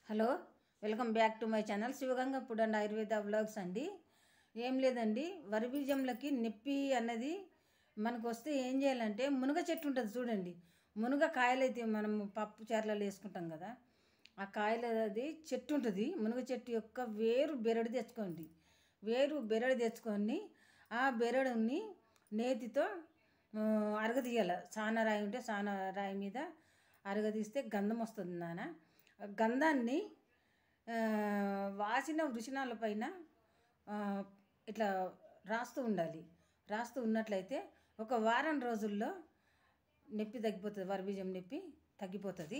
Hello welcome back to my channel Sivaganga food and Ayurveda blogs అండి ఏం లేదండి వరి బీజంలకి నొప్పి అన్నది మనకు వస్తే ఏం చేయాలంటే మునగ చెట్టు ఉంటుంది చూడండి మునగ కాయలు అయితే మనము పప్పు చారులలో వేసుకుంటాం కదా ఆ కాయలు అది చెట్టు ఉంటుంది మునగ చెట్టు యొక్క వేరు బెరడు తెచ్చుకోండి వేరు బెరడు తెచ్చుకొని ఆ బెరడుని నేతితో ఆ, అరగదీయాల సాన రాయి ఉంటే సాన రాయి మీద అరగదీస్తే గంధం వస్తుంది నాన్న ఆ గంధాన్ని ఆ, వాసిన వృషణాల పైన ఆ, ఇట్లా రాస్తూ ఉండాలి రాస్తూ ఉన్నట్లయితే ఒక వారం రోజుల్లో నొప్పి తగ్గిపోతుంది వరబీజం నొప్పి తగ్గిపోతుంది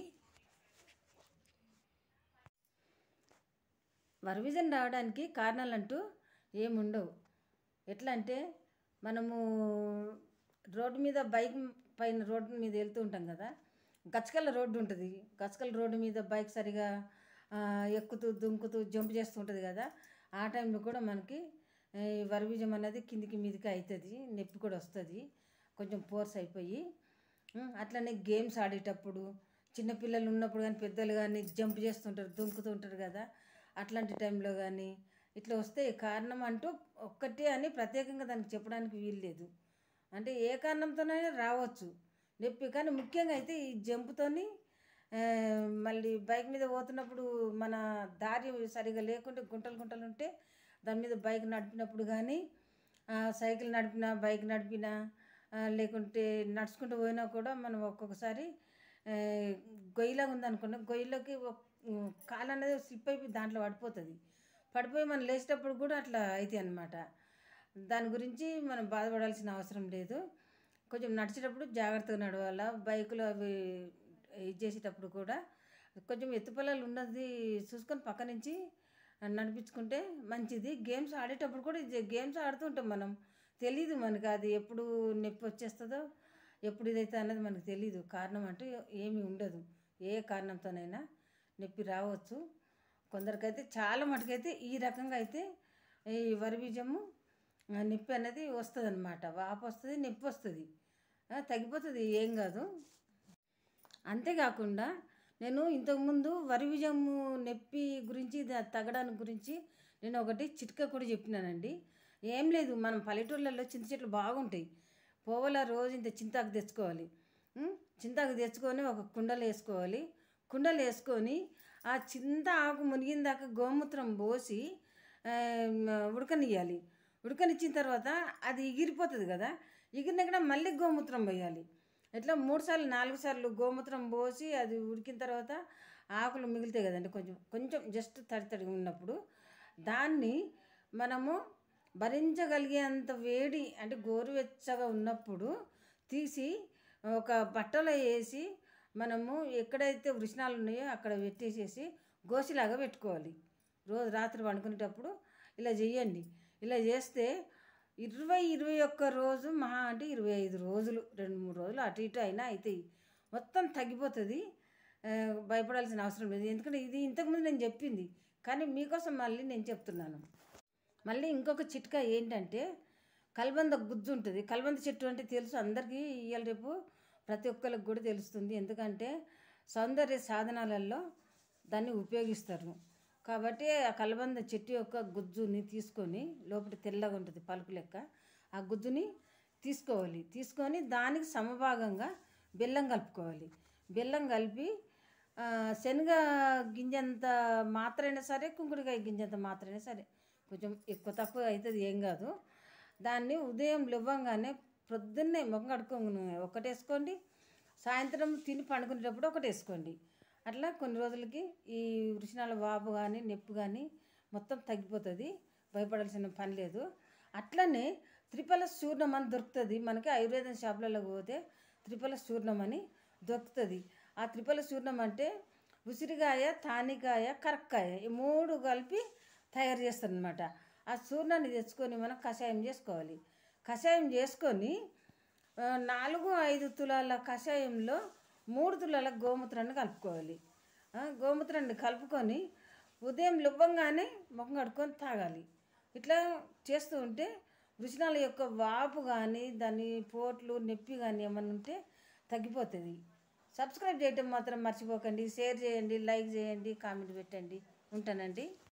వరబీజం రావడానికి కారణాలంటూ ఏముండవు ఎట్లా అంటే మనము రోడ్డు మీద బైక్ పైన రోడ్డు మీద వెళ్తూ ఉంటాం కదా గచ్చకల రోడ్డు ఉంటుంది గచ్చకల రోడ్డు మీద బైక్ సరిగా ఆ, ఎక్కుతూ దుంకుతూ జంప్ చేస్తూ ఉంటుంది కదా ఆ టైంలో కూడా మనకి ఈ వరబీజం అనేది కిందికి మీదికి అవుతుంది నొప్పి కూడా వస్తుంది కొంచెం ఫోర్స్ అయిపోయి ఉం, అట్లనే గేమ్స్ ఆడేటప్పుడు చిన్నపిల్లలు ఉన్నప్పుడు కానీ పెద్దలు కానీ జంప్ చేస్తుంటారు దుంకుతూ ఉంటారు కదా అట్లాంటి టైంలో కానీ ఇట్లా వస్తే కారణం అంటూ ఒక్కటే అని ప్రత్యేకంగా దానికి చెప్పడానికి వీలు లేదు అంటే ఏ కారణంతోనైనా రావచ్చు నొప్పి కానీ ముఖ్యంగా అయితే ఈ జంపుతోని ఆ, మళ్ళీ బైక్ మీద పోతున్నప్పుడు మన దారి సరిగా లేకుంటే గుంటలు గుంటలు ఉంటే దాని మీద బైక్ నడిపినప్పుడు కానీ ఆ, సైకిల్ నడిపినా బైక్ నడిపినా ఆ, లేకుంటే నడుచుకుంటూ పోయినా కూడా మనం ఒక్కొక్కసారి ఆ, గొయ్యిలాగా ఉందనుకోండి గొయ్యిలోకి ఒక- ఉమ్, కాలు అనేది స్లిప్ అయిపోయి దాంట్లో పడిపోతుంది పడిపోయి మనం లేచేటప్పుడు కూడా అట్లా అవుతాయి అన్నమాట దాని గురించి మనం బాధపడాల్సిన అవసరం లేదు కొంచెం నడిచేటప్పుడు జాగ్రత్తగా నడవాల బైకులు అవి ఇది చేసేటప్పుడు కూడా కొంచెం ఎత్తుపల్లాలు ఉన్నది చూసుకొని పక్క నుంచి నడిపించుకుంటే మంచిది గేమ్స్ ఆడేటప్పుడు కూడా ఇది గేమ్స్ ఆడుతుంటాం మనం తెలీదు మనకి అది ఎప్పుడు నొప్పి వచ్చేస్తుందో ఎప్పుడు ఇదైతే అన్నది మనకు తెలీదు కారణం అంటూ ఏమీ ఉండదు ఏ కారణంతోనైనా నొప్పి రావచ్చు కొందరికైతే చాలా మటుకైతే ఈ రకంగా అయితే ఈ వరి బీజము ఆ, నొప్పి అనేది వస్తుంది అనమాట వాపు వస్తుంది నొప్పి వస్తుంది ఆ, తగ్గిపోతుంది ఏం కాదు అంతేకాకుండా నేను ఇంతకుముందు వరి బీజము నొప్పి గురించి దా- తగ్గడానికి గురించి నేను ఒకటి చిట్కా కూడా చెప్పినానండి ఏం లేదు మనం పల్లెటూళ్ళల్లో చింత చెట్లు బాగుంటాయి పోవల రోజు ఇంత చింతాకు తెచ్చుకోవాలి ఉం? చింతాకు తెచ్చుకొని ఒక కుండలో వేసుకోవాలి కుండలు వేసుకొని ఆ చింత ఆకు మునిగిన దాకా గోమూత్రం పోసి ఆ, ఉడకనియాలి ఉడకనిచ్చిన తర్వాత అది ఎగిరిపోతుంది కదా ఎగిరినాక మళ్ళీ గోమూత్రం పోయాలి ఇట్లా మూడు సార్లు నాలుగు సార్లు గోమూత్రం పోసి అది ఉడికిన తర్వాత ఆకులు మిగులుతాయి కదండి కొంచెం కొంచెం జస్ట్ తడి తడిగా ఉన్నప్పుడు దాన్ని మనము భరించగలిగేంత వేడి అంటే గోరువెచ్చగా ఉన్నప్పుడు తీసి ఒక బట్టలో వేసి మనము ఎక్కడైతే వృషణాలు ఉన్నాయో అక్కడ పెట్టేసేసి గోసిలాగా పెట్టుకోవాలి రోజు రాత్రి పండుకునేటప్పుడు ఇలా చెయ్యండి ఇలా చేస్తే ఇరవై ఇరవై ఒక్క రోజు మహా అంటే ఇరవై ఐదు రోజులు రెండు మూడు రోజులు అటు ఇటు అయినా అవుతాయి మొత్తం తగ్గిపోతుంది ఆ, భయపడాల్సిన అవసరం లేదు ఎందుకంటే ఇది ఇంతకుముందు నేను చెప్పింది కానీ మీకోసం మళ్ళీ నేను చెప్తున్నాను మళ్ళీ ఇంకొక చిట్కా ఏంటంటే కల్బంద గుజ్జు ఉంటుంది కల్బంద చెట్టు అంటే తెలుసు అందరికీ ఇవాళ రేపు ప్రతి ఒక్కరికి కూడా తెలుస్తుంది ఎందుకంటే సౌందర్య సాధనాలలో దాన్ని ఉపయోగిస్తారు కాబట్టి ఆ కలబంద చెట్టు యొక్క గుజ్జుని తీసుకొని లోపల తెల్లగా ఉంటుంది పలుకు లెక్క ఆ గుజ్జుని తీసుకోవాలి తీసుకొని దానికి సమభాగంగా బెల్లం కలుపుకోవాలి బెల్లం కలిపి ఆ, శనగ గింజంత మాత్రైనా సరే కుంకుడుకాయ గింజంత మాత్రైనా సరే కొంచెం ఎక్కువ తక్కువ అవుతుంది ఏం కాదు దాన్ని ఉదయం లేవ్వంగానే ప్రొద్దున్నే ముఖం కడుక్కొని ఒకటి వేసుకోండి సాయంత్రం తిని పండుకునేటప్పుడు ఒకటి వేసుకోండి అట్లా కొన్ని రోజులకి ఈ వృషణాల వాపు కానీ నొప్పి కానీ మొత్తం తగ్గిపోతుంది భయపడాల్సిన పని లేదు అట్లనే త్రిపల చూర్ణం అని దొరుకుతుంది మనకి ఆయుర్వేదం షాపులలో పోతే త్రిపల చూర్ణం అని దొరుకుతుంది ఆ త్రిపల చూర్ణం అంటే ఉసిరికాయ తానికాయ కరక్కాయ ఈ మూడు కలిపి తయారు చేస్తారనమాట ఆ చూర్ణాన్ని తెచ్చుకొని మనం కషాయం చేసుకోవాలి కషాయం చేసుకొని ఆ, నాలుగు ఐదు తులాల కషాయంలో మూడు తులాల గోమూత్రాన్ని కలుపుకోవాలి ఆ, గోమూత్రాన్ని కలుపుకొని ఉదయం లువ్వంగానే ముఖం కడుక్కొని తాగాలి ఇట్లా చేస్తూ ఉంటే వృషణాల యొక్క వాపు కానీ దాని పోట్లు నొప్పి కానీ ఏమన్నా ఉంటే తగ్గిపోతుంది సబ్స్క్రైబ్ చేయటం మాత్రం మర్చిపోకండి షేర్ చేయండి లైక్ చేయండి కామెంట్ పెట్టండి ఉంటానండి